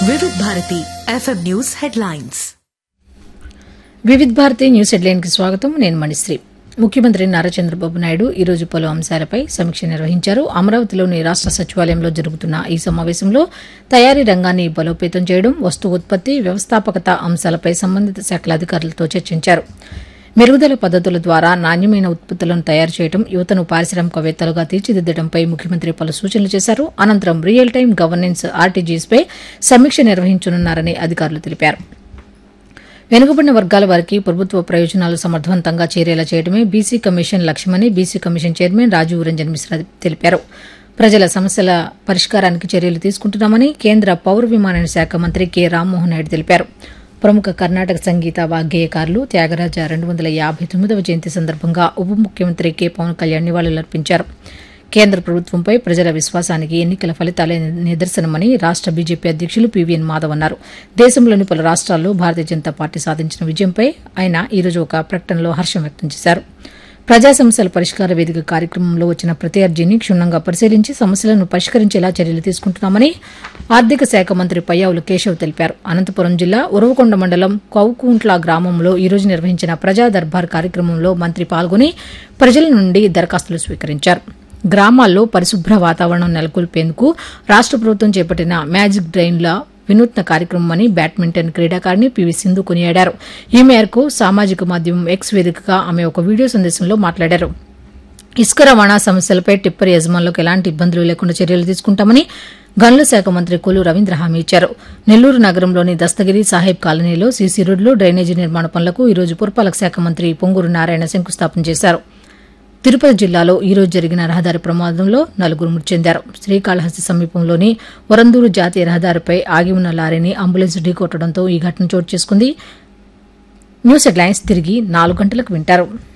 వివిధ Bharati FM news headlines Vividh Bharati news హెడ్లైన్కి స్వాగతం నేను మణిశ్రీ ముఖ్యమంత్రి నారా చంద్రబాబు నాయుడు ఈ రోజు పలు అంశాలపై సమీక్ష నిర్వహించారు అమరావతిలోని రాష్ట సచివాలయంలో జరుగుతున్న ఈ సమావేశంలో తయారీ రంగాన్ని బలోపేతం చేయడం వస్తు ఉత్పత్తి వ్యవస్థాపకత అంశాలపై సంబంధిత శాఖల అధికారులతో చర్చించారు మెరుగుదల పద్దతుల ద్వారా నాణ్యమైన ఉత్పత్తులను తయారు చేయడం యువతను పారిశ్రామికవేత్తలుగా తీర్చిదిద్దడంపై ముఖ్యమంత్రి పలు సూచనలు చేశారు అనంతరం రియల్ టైం గవర్నెన్స్ ఆర్టీజీఎస్పై సమీక్ష నిర్వహించనున్నారని అధికారులు తెలిపారు వెనుకబడిన వర్గాల వారికి ప్రభుత్వ ప్రయోజనాలు సమర్థవంతంగా చేరేలా చేయడమే బీసీ కమిషన్ లక్ష్యమని BC commission chairman Rajiv Ranjan Mishra తెలిపారు ప్రజల సమస్యల పరిష్కారానికి చర్యలు తీసుకుంటున్నామని కేంద్ర పౌర విమానయాన శాఖ మంత్రి కె రామ్మోహన్ నాయుడు తెలిపారు ప్రముఖ కర్ణాటక సంగీత వాగ్గేయకారులు త్యాగరాజ రెండు వందల యాభై తొమ్మిదవ జయంతి సందర్భంగా ఉప ముఖ్యమంత్రి కె పవన్ కళ్యాణ్ నివాళులర్పించారు కేంద్ర ప్రభుత్వంపై ప్రజల విశ్వాసానికి ఎన్నికల ఫలితాలే నిదర్శనమని రాష్ట బీజేపీ అధ్యక్షులు పీవీఎన్ మాధవ్ అన్నారు దేశంలోని పలు రాష్ట్రాల్లో భారతీయ జనతా పార్టీ సాధించిన విజయంపై ఆయన ఈరోజు ఒక ప్రకటనలో హర్షం వ్యక్తం చేశారు ప్రజా సమస్యల పరిష్కార వేదిక కార్యక్రమంలో వచ్చిన ప్రతి అర్జీని క్షుణ్ణంగా పరిశీలించి సమస్యలను పరిష్కరించేలా చర్యలు తీసుకుంటున్నామని ఆర్థిక శాఖ మంత్రి పయ్యావుల కేశవ్ తెలిపారు అనంతపురం జిల్లా ఉరవకొండ మండలం కౌకుంట్ల గ్రామంలో ఈ రోజు నిర్వహించిన ప్రజా దర్బార్ కార్యక్రమంలో మంత్రి పాల్గొని ప్రజల నుండి దరఖాస్తులు స్వీకరించారు గ్రామాల్లో పరిశుభ్ర వాతావరణం నెలకొల్పేందుకు రాష్ట ప్రభుత్వం చేపట్టిన మ్యాజిక్ డ్రైన్ల వినూత్న కార్యక్రమమని బ్యాడ్మింటన్ క్రీడాకారిణి పివి సింధు కొనియాడారు ఈ మేరకు సామాజిక మాధ్యమం ఎక్స్ వేదికగా ఆమె ఒక వీడియో సందేశంలో మాట్లాడారు ఇసుక రవాణా సమస్యలపై టిప్పర్ యజమానులకు ఎలాంటి ఇబ్బందులు లేకుండా చర్యలు తీసుకుంటామని గనుల శాఖ మంత్రి కొలు రవీంద్ర హామీ ఇచ్చారు నెల్లూరు నగరంలోని దస్తగిరి సాహెబ్ కాలనీలో సీసీ రోడ్లు డ్రైనేజీ నిర్మాణ పనులకు ఈ రోజు పురపాలక శాఖ మంత్రి పొంగూరు నారాయణ శంకుస్థాపన చేశారు తిరుపతి జిల్లాలో ఈ రోజు జరిగిన రహదారి ప్రమాదంలో నలుగురు మృతి చెందారు శ్రీకాళహస్తి సమీపంలోని వరందూరు జాతీయ రహదారిపై ఆగి ఉన్న లారీని అంబులెన్స్ ఢీకొట్టడంతో ఈ ఘటన చోటు చేసుకుంది న్యూస్ హెడ్లైన్స్ తిరిగి నాలుగు గంటలకు వింటారు